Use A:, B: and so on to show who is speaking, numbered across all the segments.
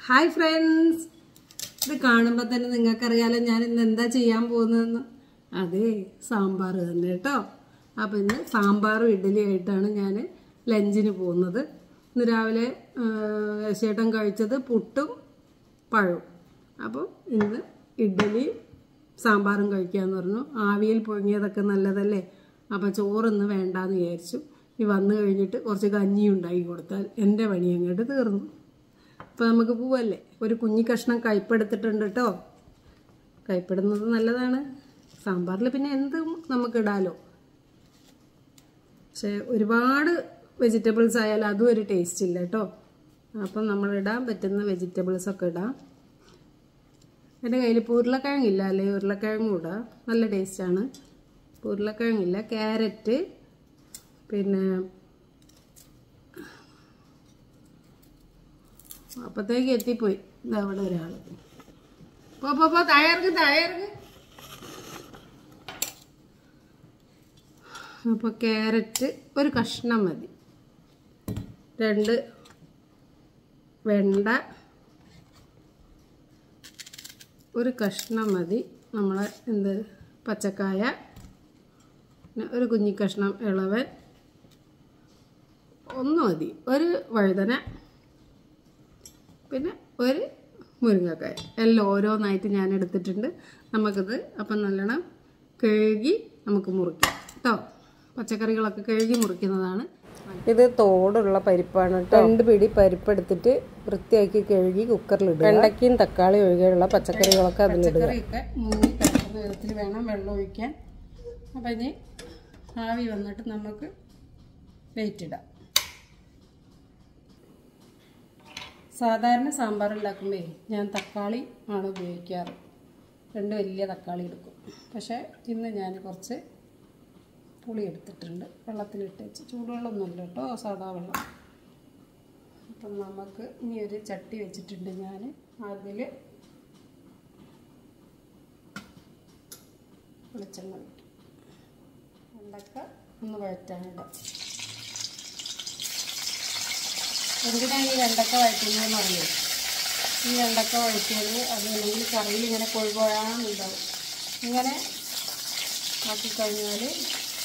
A: hi friends ഇത് കാണുമ്പോൾ തന്നെ നിങ്ങൾക്കറിയാലോ ഞാൻ ഇന്ന് എന്താ ചെയ്യാൻ പോകുന്നതെന്ന് അതെ സാമ്പാർ തന്നെ കേട്ടോ അപ്പോൾ ഇന്ന് സാമ്പാറും ഇഡ്ഡലി ആയിട്ടാണ് ഞാൻ ലഞ്ചിന് പോകുന്നത് ഇന്ന് രാവിലെ ചേട്ടൻ കഴിച്ചത് പുട്ടും പഴവും അപ്പം ഇന്ന് ഇഡ്ഡലി സാമ്പാറും കഴിക്കാമെന്ന് പറഞ്ഞു ആവിയിൽ പുഴുങ്ങിയതൊക്കെ നല്ലതല്ലേ അപ്പോൾ ചോറൊന്നും വേണ്ടാന്ന് വിചാരിച്ചു ഈ വന്നു കഴിഞ്ഞിട്ട് കുറച്ച് കഞ്ഞി ഉണ്ടാക്കി കൊടുത്താൽ എൻ്റെ പണി അങ്ങോട്ട് തീർന്നു അപ്പോൾ നമുക്ക് പോവല്ലേ ഒരു കുഞ്ഞി കഷ്ണം കയ്പ്പെടുത്തിട്ടുണ്ട് കേട്ടോ കയ്പ്പെടുന്നത് നല്ലതാണ് സാമ്പാറിൽ പിന്നെ എന്തും നമുക്ക് ഇടാലോ പക്ഷേ ഒരുപാട് വെജിറ്റബിൾസ് ആയാലും അതും ഒരു ടേസ്റ്റ് ഇല്ല കേട്ടോ അപ്പം നമ്മൾ ഇടാൻ പറ്റുന്ന വെജിറ്റബിൾസ് ഒക്കെ ഇടാം എൻ്റെ കയ്യിൽ ഉരുളക്കിഴങ്ങില്ല അല്ലേ ഉരുളക്കിഴങ്ങും ഇടാം നല്ല ടേസ്റ്റാണ് ഉരുളക്കിഴങ്ങില്ല ക്യാരറ്റ് പിന്നെ അപ്പത്തേക്ക് എത്തിപ്പോയി ഇതാ അവിടെ ഒരാൾ പോ പോ പോ തയ്യാർക്ക് തയ്യാർക്ക് അപ്പോൾ ക്യാരറ്റ് ഒരു കഷ്ണം മതി രണ്ട് വെണ്ട ഒരു കഷ്ണം മതി നമ്മളെ എന്ത് പച്ചക്കായ പിന്നെ ഒരു കുഞ്ഞി കഷ്ണം ഇളവൻ ഒന്ന് മതി ഒരു വഴുതന പിന്നെ ഒരു മുരിങ്ങക്കായ എല്ലാം ഓരോന്നായിട്ട് ഞാൻ എടുത്തിട്ടുണ്ട് നമുക്കിത് അപ്പം നല്ലോണം കഴുകി നമുക്ക് മുറിക്കാം കേട്ടോ പച്ചക്കറികളൊക്കെ കഴുകി മുറിക്കുന്നതാണ് ഇത് തോടുള്ള പരിപ്പാണ് കേട്ടോ രണ്ട് പിടി പരിപ്പ് എടുത്തിട്ട് വൃത്തിയാക്കി കഴുകി കുക്കറിലിടുക വെണ്ടയ്ക്കയും തക്കാളി ഒഴികെയുള്ള പച്ചക്കറികളൊക്കെ അതിലിടുക പച്ചക്കറിയൊക്കെ മുങ്ങി കിടക്കുന്ന വിധത്തിൽ വേണം വെള്ളം ഒഴിക്കാൻ അപ്പം ഇനി ആവി വന്നിട്ട് നമുക്ക് വെയിറ്റ് ഇടാം സാധാരണ സാമ്പാർ ഉണ്ടാക്കുമ്പോൾ ഞാൻ തക്കാളി ആണ് ഉപയോഗിക്കാറ് രണ്ട് വലിയ തക്കാളി എടുക്കും പക്ഷേ ഇന്ന് ഞാൻ കുറച്ച് പുളി എടുത്തിട്ടുണ്ട് വെള്ളത്തിലിട്ട് വെച്ച് ചൂടുവെള്ളമൊന്നുമില്ല കേട്ടോ സാധാ വെള്ളം അപ്പം നമുക്ക് ഇനി ഒരു ചട്ടി വെച്ചിട്ടുണ്ട് ഞാൻ അതിൽ വെളിച്ചെണ്ണ വയ്ക്കും വെണ്ടക്ക ഒന്ന് വഴറ്റാനിടാം എന്തിനാണ് ഈ വെണ്ടക്ക വഴറ്റുന്നതെന്ന് അറിയോ ഈ വെണ്ടക്ക വഴറ്റിയത് അതല്ലെങ്കിൽ കറിയിൽ ഇങ്ങനെ കൊഴുകൊഴാന്നുണ്ടാവും ഇങ്ങനെ ആക്കിക്കഴിഞ്ഞാൽ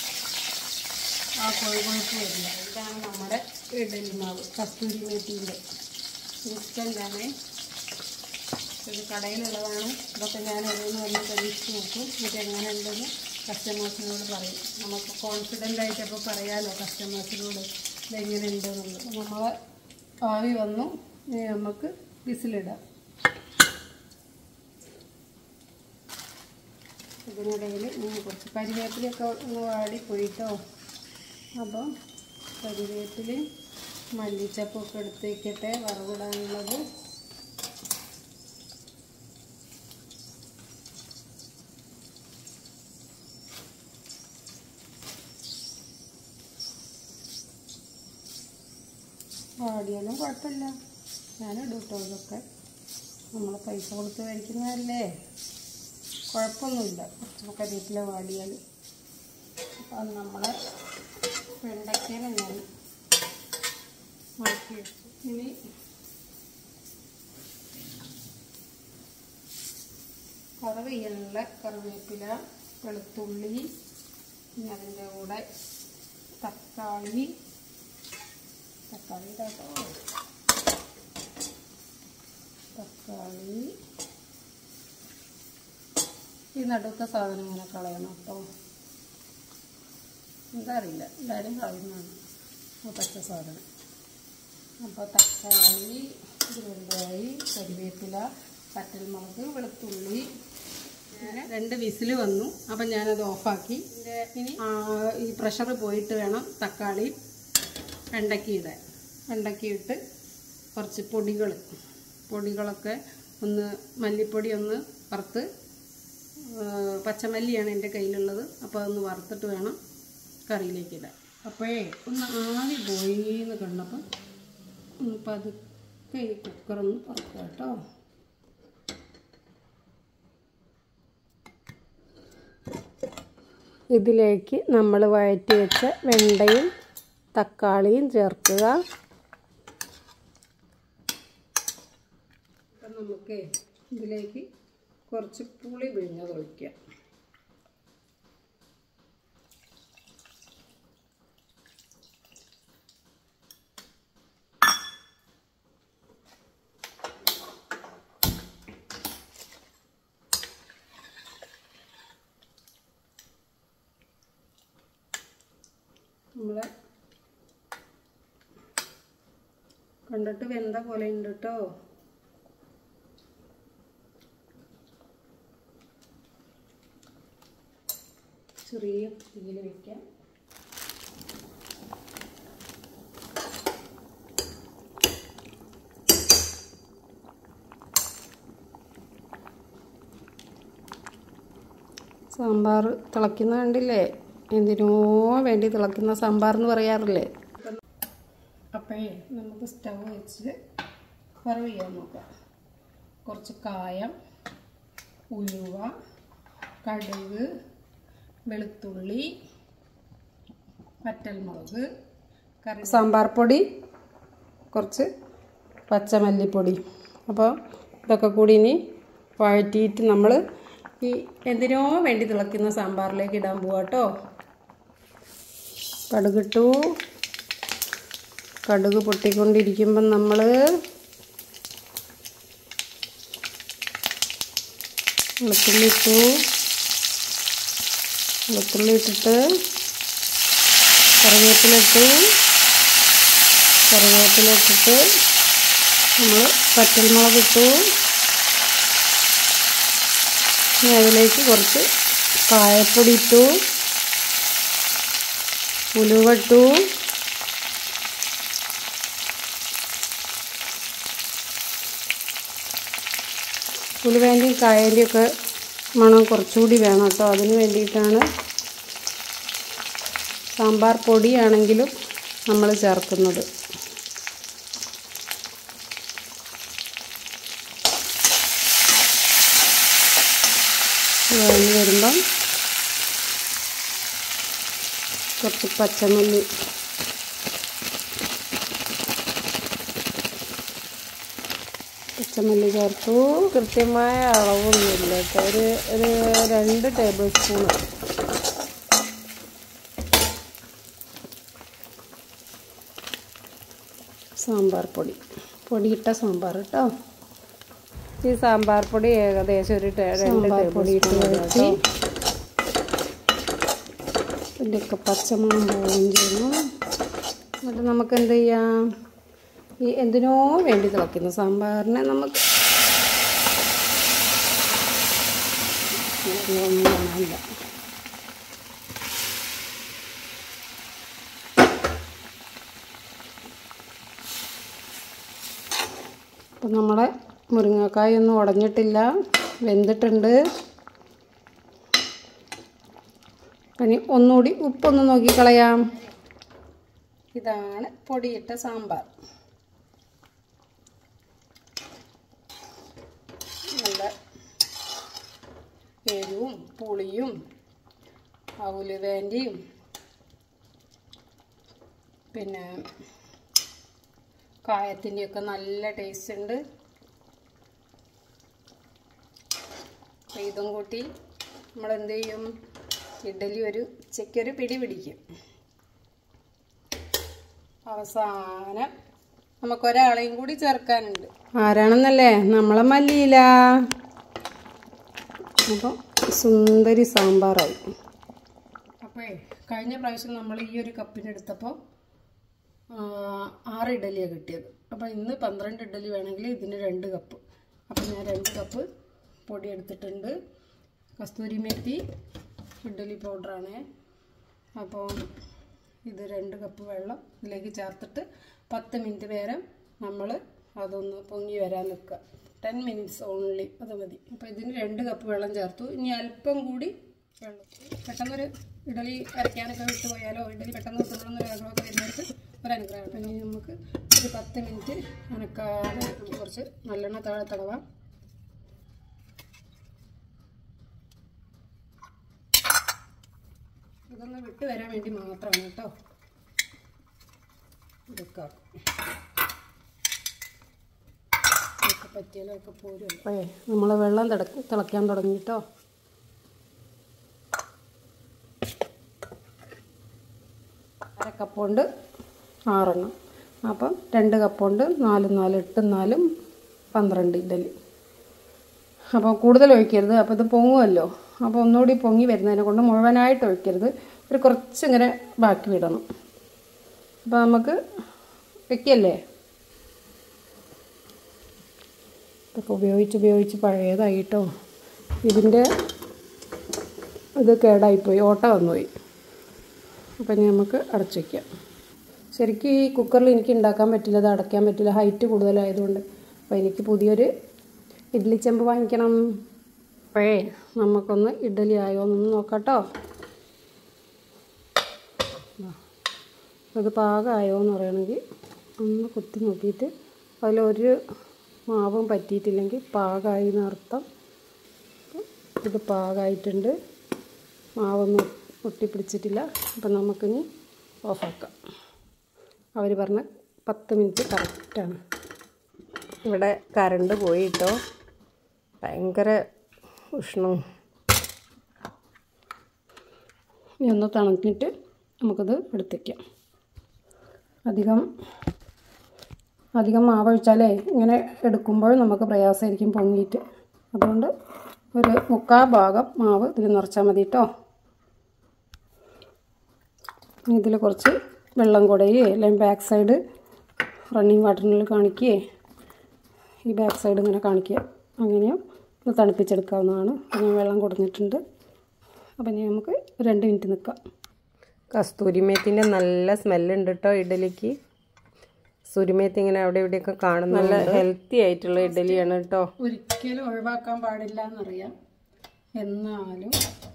A: ആ കൊഴുകൊഴുപ്പ് വരില്ല ഇതാണ് നമ്മുടെ ഇഡലി മാവ് കസ്തൂരി മേത്തിൻ്റെ ഇൻസ്റ്റൻ്റാണ് ഇത് കടയിലുള്ളതാണ് ഇതൊക്കെ ഞാൻ ഓരോന്ന് വന്ന് പരീക്ഷിച്ച് നോക്കും എന്നിട്ട് എങ്ങനെ ഉണ്ടെന്ന് കസ്റ്റമേഴ്സിനോട് പറയും നമുക്ക് കോൺഫിഡൻ്റ് ആയിട്ടപ്പോൾ പറയാമല്ലോ കസ്റ്റമേഴ്സിനോട് ഇതെങ്ങനെ ഉണ്ടെന്നുള്ളത് നമ്മൾ ആവി വന്നു ഇനി നമുക്ക് വിസിലിടാം ഇതിനിടയിൽ ഇനി കുറച്ച് കരിവേപ്പിലൊക്കെ ഒന്ന് വാടി പോയിട്ടോ അപ്പോൾ കരിവേപ്പിലയും മല്ലിച്ചപ്പൊക്കെ എടുത്ത് വയ്ക്കട്ടെ വറവിടാനുള്ളത് വാടിയാലും കുഴപ്പമില്ല ഞാനിടും കേട്ടോ ഇതൊക്കെ നമ്മൾ പൈസ കൊടുത്ത് മേടിക്കുന്നതല്ലേ കുഴപ്പമൊന്നുമില്ല കുറച്ച് കരിവേപ്പില വാടിയാൽ അപ്പം നമ്മളെ വെണ്ടയ്ക്കനെ ഞാൻ മാറ്റി വെച്ചു ഇനി കറവയ്യാനുള്ള കറിവേപ്പില വെളുത്തുള്ളി പിന്നെ അതിൻ്റെ കൂടെ തക്കാളി തക്കാളി കേട്ടോ തക്കാളി ഈ നടുത്ത സാധനം ഇങ്ങനെ കളയണം കേട്ടോ എന്താ അറിയില്ല എല്ലാവരും കളയുന്നതാണ് ആ പച്ച സാധനം അപ്പോൾ തക്കാളി വെള്ളരി കരിവേപ്പില പറ്റൽമുളക് വെളുത്തുള്ളി അങ്ങനെ രണ്ട് വിസിൽ വന്നു അപ്പം ഞാനത് ഓഫാക്കി ഇനി ഈ പ്രഷർ പോയിട്ട് വേണം തക്കാളി വെണ്ടയ്ക്ക ഇടാൻ വെണ്ടയ്ക്ക ഇട്ട് കുറച്ച് പൊടികൾ പൊടികളൊക്കെ ഒന്ന് മല്ലിപ്പൊടി ഒന്ന് വറുത്ത് പച്ചമല്ലിയാണ് എൻ്റെ കയ്യിലുള്ളത് അപ്പോൾ അതൊന്ന് വറുത്തിട്ട് വേണം കറിയിലേക്ക് ഇടാൻ അപ്പോഴേ ഒന്ന് ആവി പോയി എന്ന് കണ്ടപ്പോൾ ഒന്ന് പതുക്കെ ഈ കുക്കറൊന്ന് തുറക്കുക കേട്ടോ ഇതിലേക്ക് നമ്മൾ വഴറ്റി വെച്ച വെണ്ടയും തക്കാളിയും ചേർക്കുക അപ്പം നമുക്ക് ഇതിലേക്ക് കുറച്ച് പുളി പിഴിഞ്ഞത് ഒഴിക്കാം നമ്മളെ കണ്ടിട്ട് വെന്ത പോലെ ഉണ്ട് കേട്ടോ ചെറിയ തീയിൽ വെക്കാം സാമ്പാർ തിളയ്ക്കുന്ന കണ്ടില്ലേ എന്തിനോ വേണ്ടി തിളയ്ക്കുന്ന സാമ്പാർ എന്ന് പറയാറില്ലേ അപ്പോഴേ നമുക്ക് സ്റ്റവ് വെച്ച് സർവ് ചെയ്യാൻ നോക്കാം കുറച്ച് കായം ഉലുവ കടുക് വെളുത്തുള്ളി വറ്റൽമുളക് കറി സാമ്പാർ പൊടി കുറച്ച് പച്ചമല്ലിപ്പൊടി അപ്പോൾ ഇതൊക്കെ കൂടി ഇനി വഴറ്റിയിട്ട് നമ്മൾ ഈ എന്തിനോ വേണ്ടി തിളയ്ക്കുന്ന സാമ്പാറിലേക്ക് ഇടാൻ പോവാ കേട്ടോ കടുകിട്ടു കടുക് പൊട്ടിക്കൊണ്ടിരിക്കുമ്പം നമ്മൾ വെളുത്തുള്ളി ഇട്ടു വെളുത്തുള്ളി ഇട്ടിട്ട് കറിവേപ്പിലിട്ടു കറിവേപ്പിലിട്ടിട്ട് നമ്മൾ പച്ചമുളക് ഇട്ടു ഇനി അതിലേക്ക് കുറച്ച് കായപ്പൊടി ഇട്ടു ഉലുവ ഇട്ടു ഉലുവേൻ്റെയും കായേൻ്റെയും ഒക്കെ മണം കുറച്ചുകൂടി വേണം കേട്ടോ അതിന് വേണ്ടിയിട്ടാണ് സാമ്പാർ പൊടിയാണെങ്കിലും നമ്മൾ ചേർക്കുന്നത് വഴഞ്ഞ് വരുമ്പം കുറച്ച് പച്ചമല്ലി പച്ചമല്ലി ചേർത്തു
B: കൃത്യമായ അളവൊന്നുമില്ല കേട്ടോ ഒരു ഒരു രണ്ട് ടേബിൾ സ്പൂൺ
A: സാമ്പാർ പൊടി പൊടിയിട്ട സാമ്പാർ കേട്ടോ
B: ഈ സാമ്പാർ പൊടി ഏകദേശം ഒരു ടേ- രണ്ട്
A: സാമ്പാർ
B: ടേബിൾ
A: പൊടി ഇട്ട്
B: സ്പൂൺ
A: വഴറ്റി ഇതിൻ്റെയൊക്കെ പച്ചമണം പോവുകയും ചെയ്യുന്നു എന്നിട്ട് നമുക്ക് എന്ത് ചെയ്യാം ഈ എന്തിനോ വേണ്ടി തിളയ്ക്കുന്ന സാമ്പാറിനെ നമുക്ക് ഒന്നും കാണാനില്ല അപ്പം നമ്മുടെ മുരിങ്ങക്കായ ഒന്നും ഉടഞ്ഞിട്ടില്ല വെന്തിട്ടുണ്ട് ഇനി ഒന്നുകൂടി ഉപ്പൊന്ന് നോക്കിക്കളയാം ഇതാണ് പൊടിയിട്ട സാമ്പാർ നല്ല എരിവും പുളിയും ഉലുവേൻ്റെയും പിന്നെ കായത്തിൻ്റെയൊക്കെ നല്ല ടേസ്റ്റ് ഉണ്ട് അപ്പോൾ ഇതും കൂട്ടി നമ്മൾ എന്ത് ചെയ്യും ഇഡലി ഒരു ഉച്ചയ്ക്കൊരു പിടി പിടിക്കും അവസാനം നമുക്കൊരാളെയും കൂടി ചേർക്കാനുണ്ട് ആരാണെന്നല്ലേ നമ്മളെ മല്ലിയില അപ്പോൾ സുന്ദരി സാമ്പാറായി അപ്പോഴേ കഴിഞ്ഞ പ്രാവശ്യം നമ്മൾ ഈ ഒരു കപ്പിന് എടുത്തപ്പോൾ ആറ് ഇഡലിയാണ് കിട്ടിയത് അപ്പോൾ ഇന്ന് പന്ത്രണ്ട് ഇഡലി വേണമെങ്കിൽ ഇതിന് രണ്ട് കപ്പ് അപ്പോൾ ഞാൻ രണ്ട് കപ്പ് പൊടി എടുത്തിട്ടുണ്ട് കസ്തൂരി മേത്തി ഇഡലി പൗഡറാണ് അപ്പോൾ ഇത് രണ്ട് കപ്പ് വെള്ളം ഇതിലേക്ക് ചേർത്തിട്ട് പത്ത് മിനിറ്റ് നേരം നമ്മൾ അതൊന്ന് പൊങ്ങി വരാൻ നിൽക്കുക ടെൻ മിനിറ്റ്സ് ഓൺലി അത് മതി അപ്പോൾ ഇതിന് രണ്ട് കപ്പ് വെള്ളം ചേർത്തു ഇനി അല്പം കൂടി വെള്ളം പെട്ടെന്നൊരു ഇഡലി അരയ്ക്കാനൊക്കെ വിട്ട് പോയാലോ ഇഡലി പെട്ടെന്ന് കിട്ടണമെന്നൊരു ആഗ്രഹമൊക്കെ വരുന്നവർക്ക് ഒരു അനുഗ്രഹം ഇനി നമുക്ക് ഒരു പത്ത് മിനിറ്റ് അനക്കാതെ നമുക്ക് കുറച്ച് നല്ലെണ്ണ താഴെ തടവാം ഇതൊന്ന് വിട്ട് വരാൻ വേണ്ടി മാത്രമാണ് കേട്ടോ ഇതൊക്കെ ഇതൊക്കെ പറ്റിയാലൊക്കെ പോരും അപ്പോഴേ നമ്മൾ വെള്ളം തിള തിളയ്ക്കാൻ തുടങ്ങിട്ടോ അര കപ്പ് കൊണ്ട് ആറെണ്ണം അപ്പം രണ്ട് കപ്പ് കൊണ്ട് നാലും നാലും എട്ടും നാലും പന്ത്രണ്ട് ഇഡലി അപ്പോൾ കൂടുതൽ ഒഴിക്കരുത് അപ്പോൾ ഇത് പൊങ്ങുമല്ലോ അപ്പോൾ ഒന്നുകൂടി പൊങ്ങി വരുന്നതിനെ കൊണ്ട് മുഴുവനായിട്ട് ഒഴിക്കരുത് ഒരു കുറച്ചിങ്ങനെ ബാക്കി വിടണം അപ്പോൾ നമുക്ക് വെക്കല്ലേ ഇതൊക്കെ ഉപയോഗിച്ച് ഉപയോഗിച്ച് പഴയതായിട്ടോ ഇതിൻ്റെ ഇത് കേടായിപ്പോയി ഓട്ട വന്നുപോയി അപ്പം ഇനി നമുക്ക് അടച്ചു വയ്ക്കാം ശരിക്കും ഈ കുക്കറിൽ എനിക്ക് ഉണ്ടാക്കാൻ പറ്റില്ല അത് അടയ്ക്കാൻ പറ്റില്ല ഹൈറ്റ് കൂടുതലായതുകൊണ്ട് അപ്പോൾ എനിക്ക് പുതിയൊരു ഇഡ്ഡലി ചെമ്പ് വാങ്ങിക്കണം അപ്പോഴേ നമുക്കൊന്ന് ഇഡ്ഡലി ആയോ എന്നൊന്ന് നോക്കാട്ടോ അത് പാകമായോ എന്ന് പറയണമെങ്കിൽ ഒന്ന് കുത്തി നോക്കിയിട്ട് അതിലൊരു മാവും പറ്റിയിട്ടില്ലെങ്കിൽ പാകമായി എന്നർത്ഥം ഇത് പാകമായിട്ടുണ്ട് മാവൊന്നും ഒട്ടിപ്പിടിച്ചിട്ടില്ല അപ്പം നമുക്കിനി ഓഫാക്കാം അവർ പറഞ്ഞ പത്ത് മിനിറ്റ് കറക്റ്റാണ് ഇവിടെ കറണ്ട് പോയിട്ടോ ഭയങ്കര ഉഷ്ണം ഇനി ഒന്ന് തണുത്തിട്ട് നമുക്കത് എടുത്തേക്കാം അധികം അധികം മാവ് ഒഴിച്ചാലേ ഇങ്ങനെ എടുക്കുമ്പോൾ നമുക്ക് പ്രയാസമായിരിക്കും പൊങ്ങിയിട്ട് അതുകൊണ്ട് ഒരു മുക്കാൽ ഭാഗം മാവ് ഇതിൽ നിറച്ചാൽ മതി കേട്ടോ ഇതിൽ കുറച്ച് വെള്ളം കുടയുകയോ അല്ലെങ്കിൽ ബാക്ക് സൈഡ് റണ്ണിങ് വാട്ടറിൽ കാണിക്കുകയെ ഈ ബാക്ക് സൈഡ് ഇങ്ങനെ കാണിക്കുക അങ്ങനെയും ഇത് തണുപ്പിച്ചെടുക്കാവുന്നതാണ് അപ്പോൾ ഞാൻ വെള്ളം കൊടുത്തിട്ടുണ്ട് അപ്പം ഇനി നമുക്ക് രണ്ട് മിനിറ്റ് നിൽക്കാം
B: കസ്തൂരിമേത്തിൻ്റെ നല്ല സ്മെല്ലുണ്ട് കേട്ടോ ഇഡലിക്ക് സൂര്യമേത്തി ഇങ്ങനെ അവിടെ ഇവിടെയൊക്കെ കാണുന്നു നല്ല ഹെൽത്തി ആയിട്ടുള്ള ഇഡലിയാണ് കേട്ടോ
A: ഒരിക്കലും ഒഴിവാക്കാൻ പാടില്ല എന്നറിയാം എന്നാലും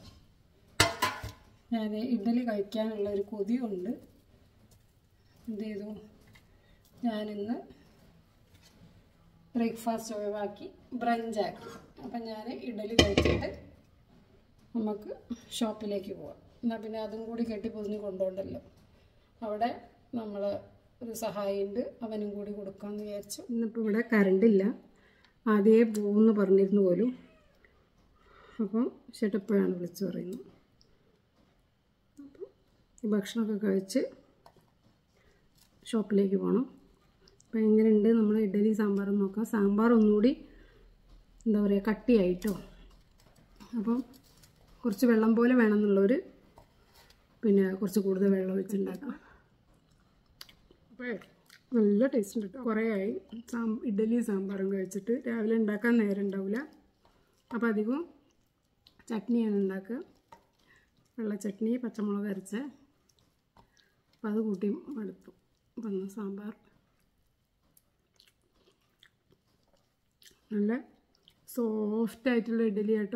A: ഞാൻ ഇഡ്ഡലി കഴിക്കാനുള്ള ഒരു കൊതിയുണ്ട് എന്ത് ചെയ്തു ഞാനിന്ന് ബ്രേക്ക്ഫാസ്റ്റ് ഒഴിവാക്കി ബ്രഞ്ചാക്കി അപ്പം ഞാൻ ഇഡ്ഡലി കഴിച്ചിട്ട് നമുക്ക് ഷോപ്പിലേക്ക് പോവാം എന്നാൽ പിന്നെ അതും കൂടി കെട്ടിപ്പൊതിഞ്ഞ് കൊണ്ടുപോകണ്ടല്ലോ അവിടെ നമ്മൾ ഒരു സഹായിയുണ്ട് അവനും കൂടി കൊടുക്കാമെന്ന് വിചാരിച്ചു ഇന്നിപ്പോൾ ഇവിടെ കറണ്ടില്ല ആദ്യമേ പോകുമെന്ന് പറഞ്ഞിരുന്നു പോലും അപ്പം ചേട്ടപ്പോഴാണ് വിളിച്ചു പറയുന്നത് അപ്പം ഈ ഭക്ഷണമൊക്കെ കഴിച്ച് ഷോപ്പിലേക്ക് പോകണം അപ്പോൾ എങ്ങനെയുണ്ട് നമ്മൾ ഇഡ്ഡലി സാമ്പാറും നോക്കാം സാമ്പാർ ഒന്നുകൂടി എന്താ പറയുക കട്ടിയായിട്ടോ അപ്പം കുറച്ച് വെള്ളം പോലെ വേണമെന്നുള്ളവർ പിന്നെ കുറച്ച് കൂടുതൽ വെള്ളം ഒഴിച്ചുണ്ടാക്കാം അപ്പോഴേ നല്ല ടേസ്റ്റ് ഉണ്ട് കേട്ടോ കുറേ ആയി സാം ഇഡ്ഡലി സാമ്പാറും കഴിച്ചിട്ട് രാവിലെ ഉണ്ടാക്കാൻ നേരം ഉണ്ടാവില്ല അപ്പോൾ അധികം ചട്നിയാണ് ഉണ്ടാക്കുക വെള്ള ചട്നി പച്ചമുളക് അരച്ച അപ്പം അത് കൂട്ടി മടുത്തു അപ്പം സാമ്പാർ നല്ല സോഫ്റ്റ് ആയിട്ടുള്ള ഇഡ്ഡലി കേട്ടോ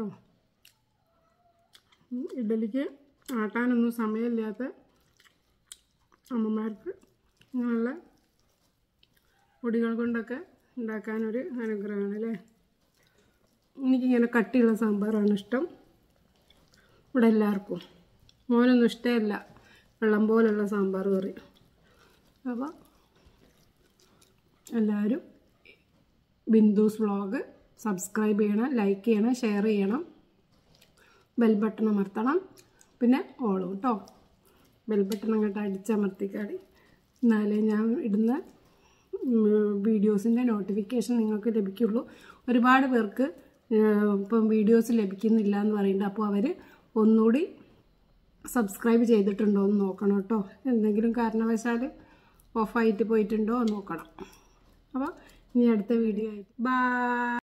A: ഉം, ഇഡ്ഡലിക്ക് ആട്ടാനൊന്നും സമയമില്ലാത്ത അമ്മമാർക്ക് ഇങ്ങനെയുള്ള പൊടികൾ കൊണ്ടൊക്കെ ഉണ്ടാക്കാനൊരു അനുഗ്രഹമാണ് അല്ലേ എനിക്കിങ്ങനെ കട്ടിയുള്ള സാമ്പാറാണ് ഇഷ്ടം ഇവിടെ എല്ലാവർക്കും മോനൊന്നും ഇഷ്ടമല്ല വെള്ളം പോലുള്ള സാമ്പാർ കറി അപ്പോൾ എല്ലാവരും ബിന്ദുസ് വ്ളോഗ് സബ്സ്ക്രൈബ് ചെയ്യണം ലൈക്ക് ചെയ്യണം ഷെയർ ചെയ്യണം ബെൽ ബട്ടൺ അമർത്തണം പിന്നെ ഓളും കേട്ടോ ബെൽ ബട്ടൺ അങ്ങോട്ട് അടിച്ചമർത്തിക്കാടി എന്നാലേ ഞാൻ ഇടുന്ന വീഡിയോസിൻ്റെ നോട്ടിഫിക്കേഷൻ നിങ്ങൾക്ക് ലഭിക്കുള്ളൂ ഒരുപാട് പേർക്ക് ഏഹ്, ഇപ്പം വീഡിയോസ് ലഭിക്കുന്നില്ല എന്ന് പറയുന്നുണ്ട് അപ്പോൾ അവർ ഒന്നുകൂടി സബ്സ്ക്രൈബ് ചെയ്തിട്ടുണ്ടോ എന്ന് നോക്കണം കേട്ടോ എന്തെങ്കിലും കാരണവശാൽ ഓഫായിട്ട് പോയിട്ടുണ്ടോ എന്ന് നോക്കണം അപ്പോൾ ഇനി അടുത്ത വീഡിയോ ആയിട്ട് ബൈ